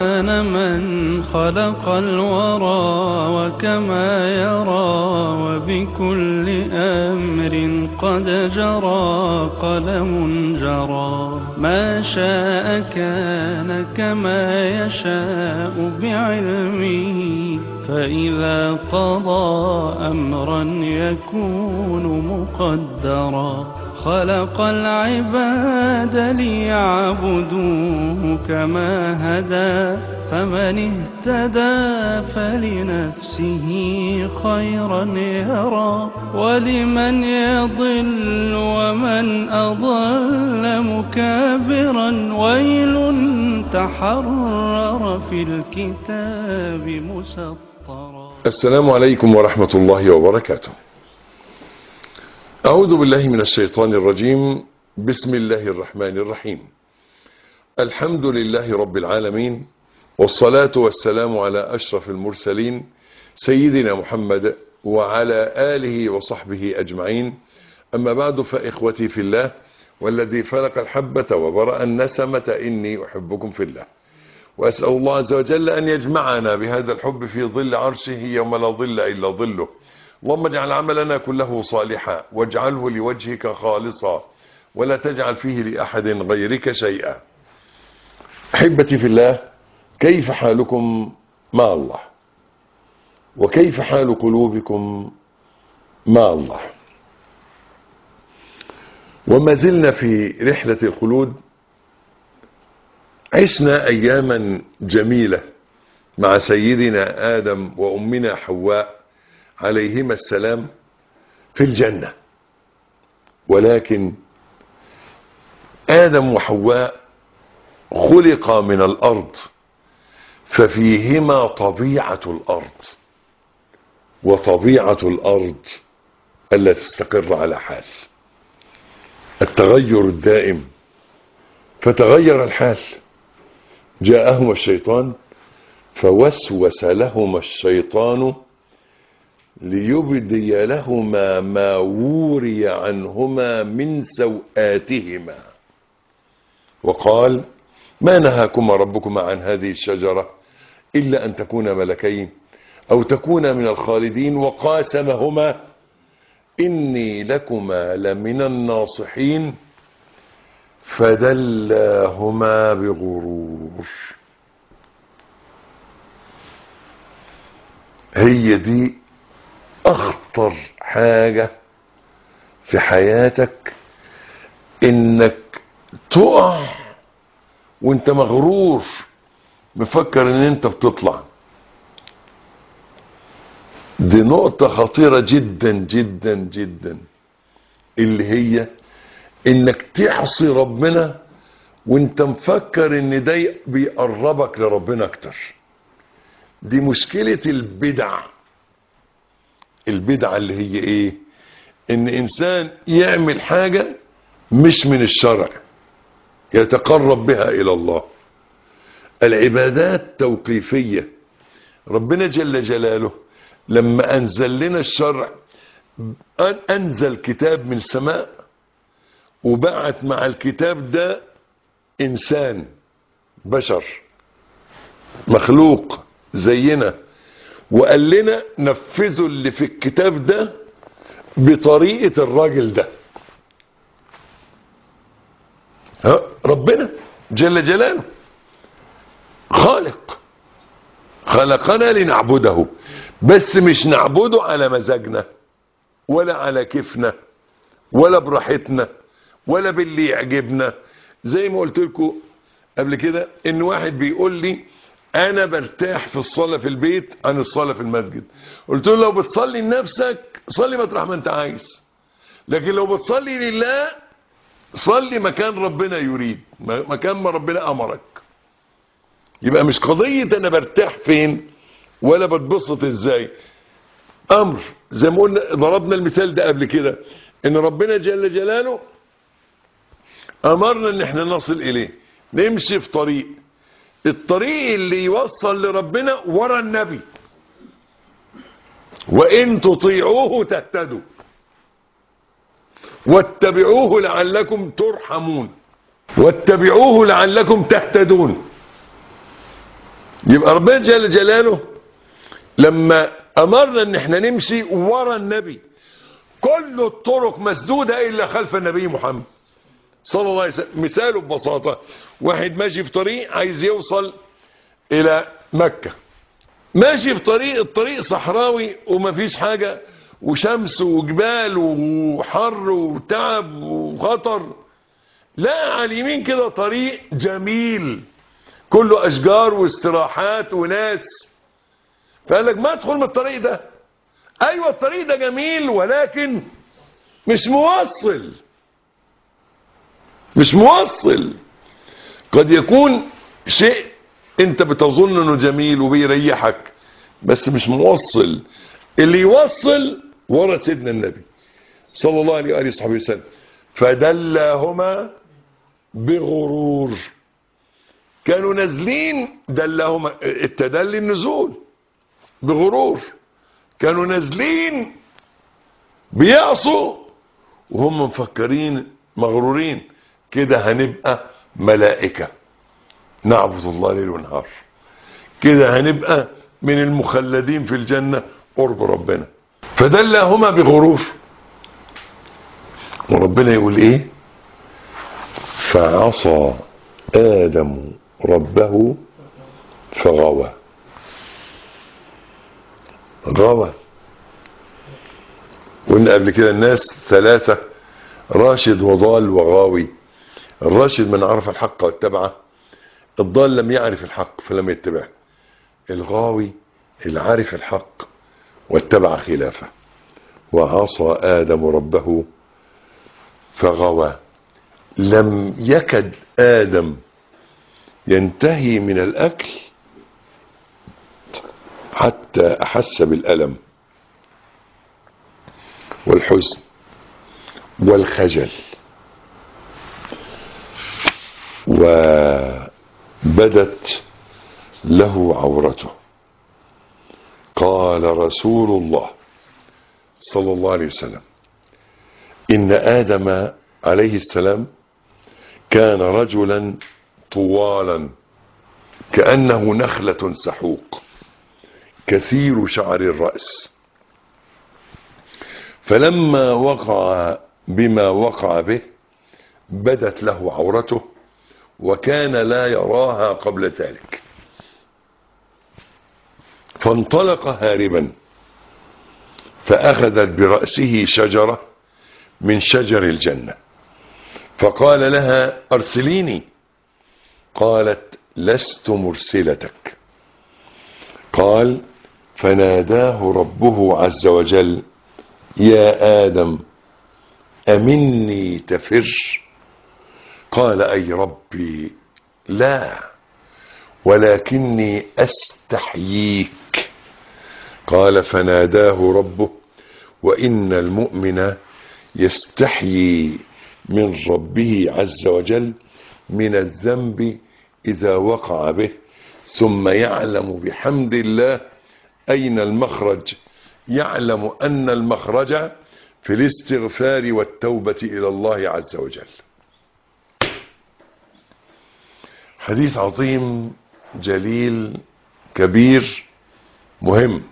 سبحان من خلق الورى وكما يرى وبكل أمر قد جرى قلم جرى ما شاء كان كما يشاء بعلمه فإذا قضى أمرا يكون مقدرا خلق العباد ليعبدوه كما هدى فمن اهتدى فلنفسه خيرا يرى ولمن يضل ومن أضل مكابرا ويل تحرر في الكتاب مسطرا السلام عليكم ورحمة الله وبركاته أعوذ بالله من الشيطان الرجيم بسم الله الرحمن الرحيم الحمد لله رب العالمين والصلاة والسلام على أشرف المرسلين سيدنا محمد وعلى آله وصحبه أجمعين أما بعد فإخوتي في الله والذي فلق الحبة وبرأ النسمة إني أحبكم في الله وأسأل الله عز وجل أن يجمعنا بهذا الحب في ظل عرشه يوم لا ظل إلا ظله اللهم اجعل عملنا كله صالحا واجعله لوجهك خالصا ولا تجعل فيه لأحد غيرك شيئا أحبتي في الله كيف حالكم مع الله وكيف حال قلوبكم مع الله وما زلنا في رحلة الخلود عشنا أياما جميلة مع سيدنا آدم وأمنا حواء عليهما السلام في الجنة ولكن آدم وحواء خلقا من الأرض ففيهما طبيعة الأرض وطبيعة الأرض ألا تستقر على حال التغير الدائم فتغير الحال جاءهما الشيطان فوسوس لهما الشيطان ليبدي لهما ما وري عنهما من سوآتهما وقال ما نهاكما ربكما عن هذه الشجرة إلا أن تكونا ملكين أو تكونا من الخالدين وقاسمهما إني لكما لمن الناصحين فدلاهما بغرور هي دي اخطر حاجة في حياتك انك تقع وانت مغرور مفكر ان انت بتطلع دي نقطة خطيرة جدا جدا جدا اللي هي انك تعصي ربنا وانت مفكر ان ده بيقربك لربنا اكتر دي مشكلة البدع البدعة اللي هي ايه ان انسان يعمل حاجة مش من الشرع يتقرب بها الى الله العبادات توقيفية ربنا جل جلاله لما انزل لنا الشرع انزل كتاب من السماء وبعت مع الكتاب ده انسان بشر مخلوق زينا وقال لنا نفذوا اللي في الكتاب ده بطريقة الراجل ده ها ربنا جل جلاله خالق خلقنا لنعبده بس مش نعبده على مزاجنا ولا على كيفنا ولا براحتنا ولا باللي يعجبنا زي ما قلت لكم قبل كده ان واحد بيقول لي انا برتاح في الصلاة في البيت عن الصلاة في المسجد قلت له لو بتصلي لنفسك صلي مطرح ما انت عايز لكن لو بتصلي لله صلي مكان ربنا يريد مكان ما ربنا امرك يبقى مش قضية انا برتاح فين ولا بتبسط ازاي امر زي ما قلنا ضربنا المثال ده قبل كده ان ربنا جل جلاله امرنا ان احنا نصل اليه نمشي في طريق الطريق اللي يوصل لربنا ورا النبي وان تطيعوه تهتدوا واتبعوه لعلكم ترحمون واتبعوه لعلكم تهتدون يبقى ربنا جل جلاله لما امرنا ان احنا نمشي ورا النبي كل الطرق مسدودة الا خلف النبي محمد صلى الله عليه وسلم مثاله ببساطة واحد ماشي في طريق عايز يوصل الى مكة ماشي في طريق الطريق صحراوي ومفيش حاجة وشمس وجبال وحر وتعب وخطر لا على اليمين كده طريق جميل كله اشجار واستراحات وناس فقال لك ما ادخل من الطريق ده ايوه الطريق ده جميل ولكن مش موصل مش موصل قد يكون شيء انت بتظن انه جميل وبيريحك بس مش موصل اللي يوصل ورا سيدنا النبي صلى الله عليه واله وصحبه وسلم فدلاهما بغرور كانوا نازلين دلهما التدلي النزول بغرور كانوا نازلين بيعصوا وهم مفكرين مغرورين كده هنبقى ملائكة نعبد الله ليل ونهار كده هنبقى من المخلدين في الجنة قرب ربنا فدلهما بغرور وربنا يقول ايه فعصى آدم ربه فغوى غوى قلنا قبل كده الناس ثلاثة راشد وضال وغاوي الراشد من عرف الحق واتبعه الضال لم يعرف الحق فلم يتبعه الغاوي اللي عرف الحق واتبع خلافه وعصى آدم ربه فغوى لم يكد آدم ينتهي من الأكل حتى أحس بالألم والحزن والخجل وبدت له عورته قال رسول الله صلى الله عليه وسلم إن آدم عليه السلام كان رجلا طوالا كأنه نخلة سحوق كثير شعر الرأس فلما وقع بما وقع به بدت له عورته وكان لا يراها قبل ذلك فانطلق هاربا فأخذت برأسه شجرة من شجر الجنة فقال لها أرسليني قالت لست مرسلتك قال فناداه ربه عز وجل يا آدم أمني تفر قال أي ربي لا ولكني أستحييك قال فناداه ربه وإن المؤمن يستحيي من ربه عز وجل من الذنب إذا وقع به ثم يعلم بحمد الله أين المخرج يعلم أن المخرج في الاستغفار والتوبة إلى الله عز وجل حديث عظيم جليل كبير مهم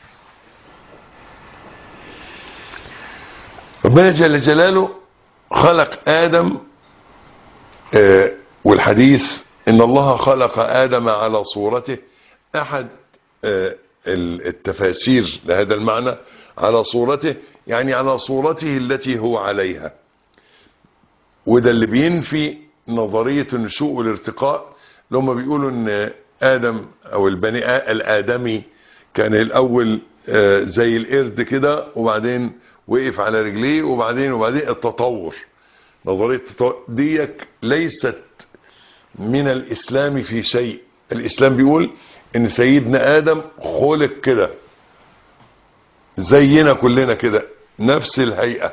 ربنا جل جلاله خلق آدم آه والحديث إن الله خلق آدم على صورته أحد آه التفاسير لهذا المعنى على صورته يعني على صورته التي هو عليها وده اللي بينفي نظرية النشوء والارتقاء لما بيقولوا ان آدم او البني الآدمي كان الأول آه زي القرد كده وبعدين وقف على رجليه وبعدين وبعدين التطور نظرية التطور ديك ليست من الإسلام في شيء الإسلام بيقول ان سيدنا آدم خلق كده زينا كلنا كده نفس الهيئة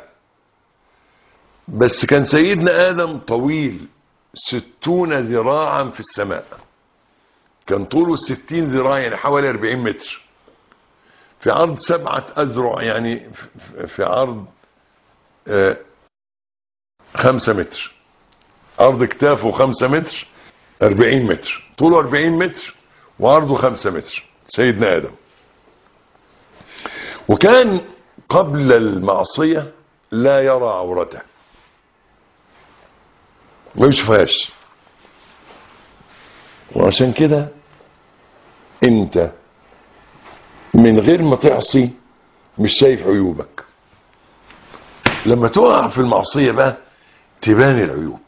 بس كان سيدنا آدم طويل ستون ذراعا في السماء كان طوله ستين ذراع يعني حوالي اربعين متر في عرض سبعة أذرع يعني في عرض آه خمسة متر عرض كتافه خمسة متر اربعين متر طوله اربعين متر وعرضه خمسة متر سيدنا آدم وكان قبل المعصية لا يرى عورته ما بيشوفهاش وعشان كده انت من غير ما تعصي مش شايف عيوبك لما تقع في المعصية بقى تبان العيوب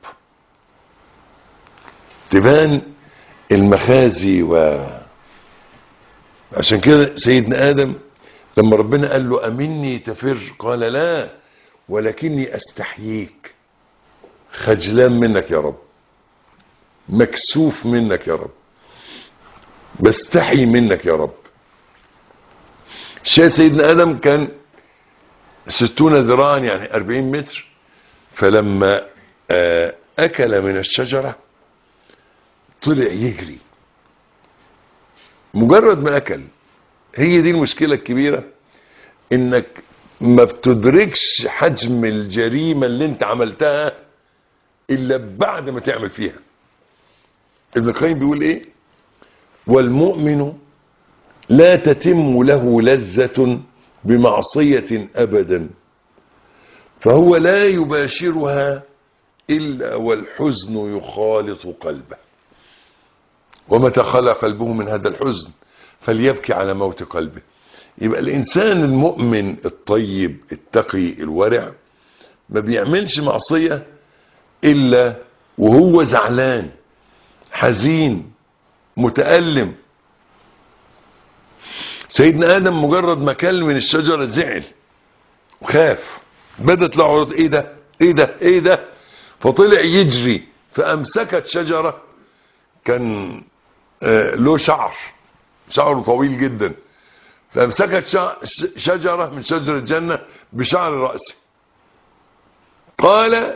تبان المخازي و عشان كده سيدنا آدم لما ربنا قال له أمني تفر قال لا ولكني أستحييك خجلان منك يا رب مكسوف منك يا رب بستحي منك يا رب شيء سيدنا آدم كان ستون ذراعا يعني أربعين متر فلما آه، أكل من الشجرة طلع يجري مجرد ما أكل هي دي المشكلة الكبيرة إنك ما بتدركش حجم الجريمة اللي انت عملتها إلا بعد ما تعمل فيها ابن القيم بيقول إيه والمؤمن لا تتم له لذة بمعصية أبدا فهو لا يباشرها إلا والحزن يخالط قلبه ومتى خلى قلبه من هذا الحزن فليبكي على موت قلبه يبقى الإنسان المؤمن الطيب التقي الورع ما بيعملش معصية إلا وهو زعلان حزين متألم سيدنا آدم مجرد ما كل من الشجرة زعل وخاف بدت له عروض ايه ده ايه ده ايه ده فطلع يجري فامسكت شجرة كان آه له شعر شعره طويل جدا فامسكت شع- ش- شجرة من شجر الجنة بشعر رأسه قال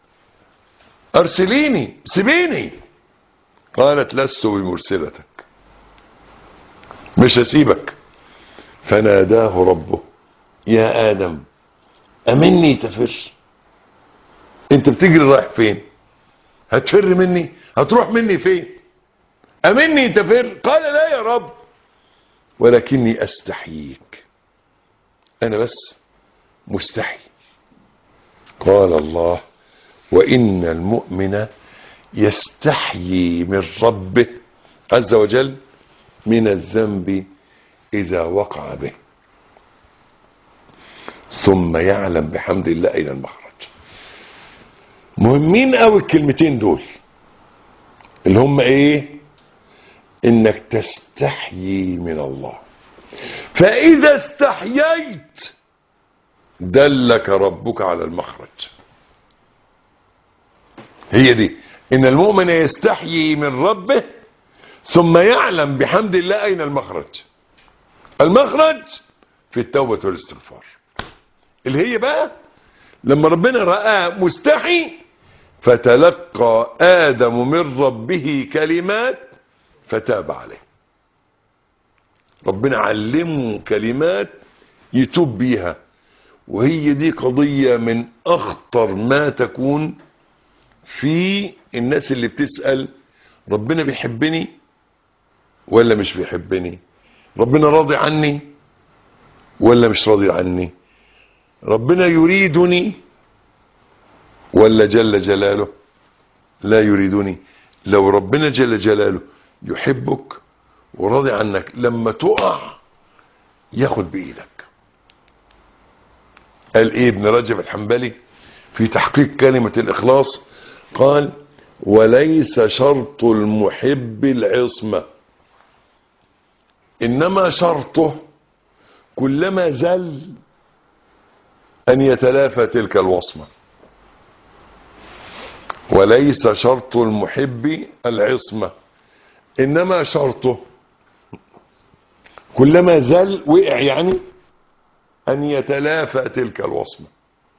ارسليني سيبيني قالت لست بمرسلتك مش هسيبك فناداه ربه يا آدم أمني تفر انت بتجري رايح فين هتفر مني هتروح مني فين أمني تفر قال لا يا رب ولكني أستحييك أنا بس مستحي قال الله وإن المؤمن يستحيي من ربه عز وجل من الذنب إذا وقع به ثم يعلم بحمد الله إلى المخرج مهمين قوي الكلمتين دول اللي هم ايه انك تستحيي من الله فاذا استحييت دلك ربك على المخرج هي دي ان المؤمن يستحيي من ربه ثم يعلم بحمد الله اين المخرج المخرج في التوبة والاستغفار اللي هي بقى لما ربنا رأى مستحي فتلقى آدم من ربه كلمات فتاب عليه ربنا علمه كلمات يتوب بيها وهي دي قضية من أخطر ما تكون في الناس اللي بتسأل ربنا بيحبني ولا مش بيحبني ربنا راضي عني ولا مش راضي عني ربنا يريدني ولا جل جلاله لا يريدني لو ربنا جل جلاله يحبك وراضي عنك لما تقع ياخد بإيدك قال ايه ابن رجب الحنبلي في تحقيق كلمة الإخلاص قال وليس شرط المحب العصمة إنما شرطه كلما زل أن يتلافى تلك الوصمة وليس شرط المحب العصمة إنما شرطه كلما زل وقع يعني أن يتلافى تلك الوصمة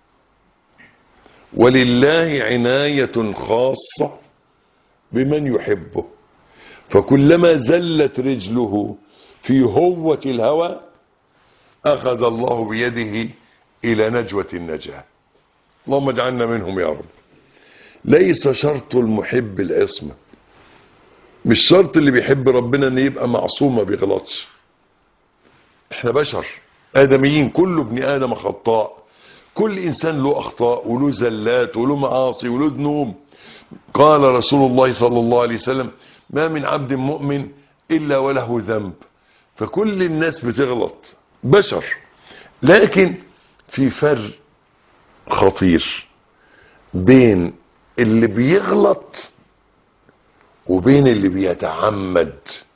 ولله عناية خاصة بمن يحبه فكلما زلت رجله في هوة الهوى أخذ الله بيده إلى نجوة النجاة اللهم اجعلنا منهم يا رب ليس شرط المحب العصمة مش شرط اللي بيحب ربنا ان يبقى معصوم ما بيغلطش احنا بشر ادميين كل ابن ادم خطاء كل انسان له اخطاء وله زلات وله معاصي وله ذنوب قال رسول الله صلى الله عليه وسلم ما من عبد مؤمن الا وله ذنب فكل الناس بتغلط بشر لكن في فرق خطير بين اللي بيغلط وبين اللي بيتعمد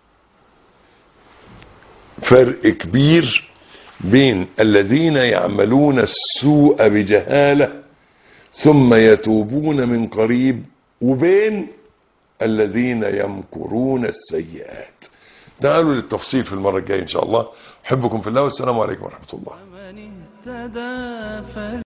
فرق كبير بين الذين يعملون السوء بجهالة ثم يتوبون من قريب وبين الذين يمكرون السيئات تعالوا للتفصيل في المرة الجاية إن شاء الله أحبكم في الله والسلام عليكم ورحمة الله من اهتدى فل